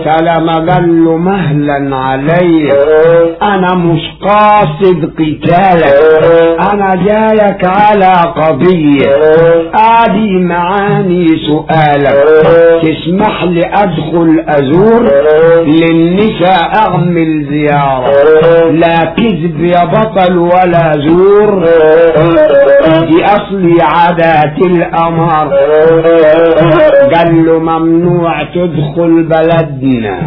سلام قال له مهلا علي انا مش قاصد قتالك انا جايك على قضية ادي معاني سؤالك تسمح لي ادخل ازور للنساء اعمل زيارة لا كذب يا بطل ولا زور دي اصلي عادات الامر قال له ممنوع تدخل بلدنا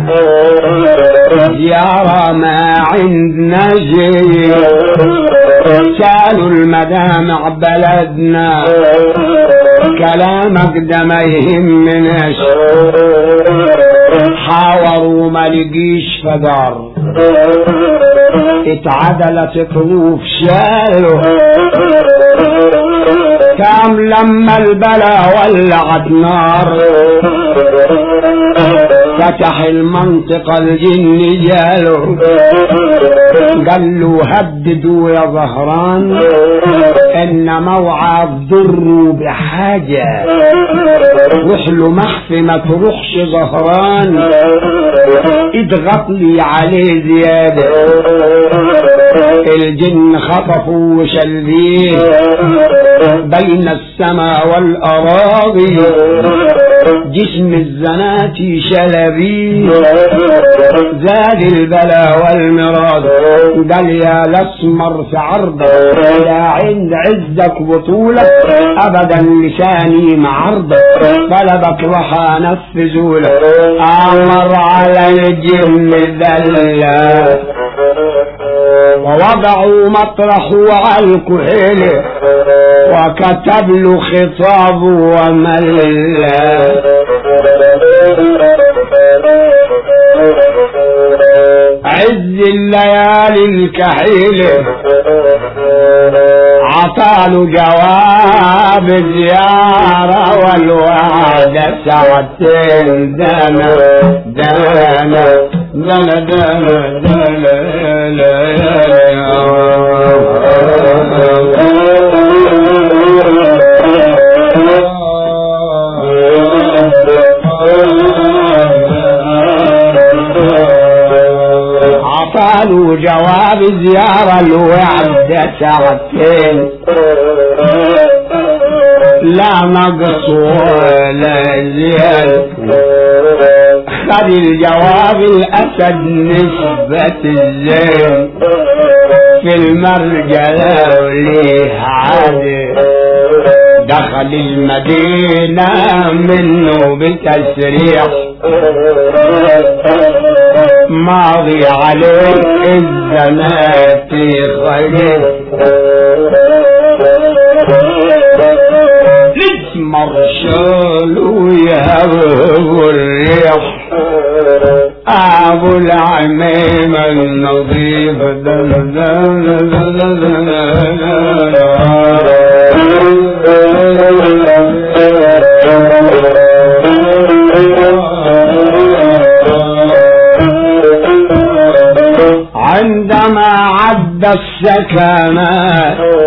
زيارة ما عندنا شيء سالوا المدامع بلدنا كلامك ده ما يهمناش حاوروا ما لقيش فدار اتعدلت طروف شاله كام لما البلا ولعت نار فتح المنطقة الجن جاله قال له هددوا يا ظهران ان موعى ضروا بحاجة روح له مخفي ما تروحش ظهران اضغط لي عليه زيادة الجن خطفوا وشلبيه بين السماء والأراضي جسم الزناتي شلبي زاد البلا والمراد قال يا الاسمر في عرضك لا عند عزك بطولك ابدا لساني معرضك طلبك وحنفذوا لك امر على الجن ذلا ووضعوا مطرحه على الكحيل وكتب له خطاب وملا عز الليالي الكحيلة عطاله جواب زيارة والوعد ساعتين دانا دانا دانا دانا دانا عطاله جواب زيارة الوعد ساعتين لا نقص ولا زيادة خد الجواب الأسد نسبة الزين في المرجلة وليه عادي دخل المدينة منه بتسريح ماضي عليك الزنات خير مرشال ويهب الريح ابو العميم النظيف دل دل دل دل عندما عد السكنات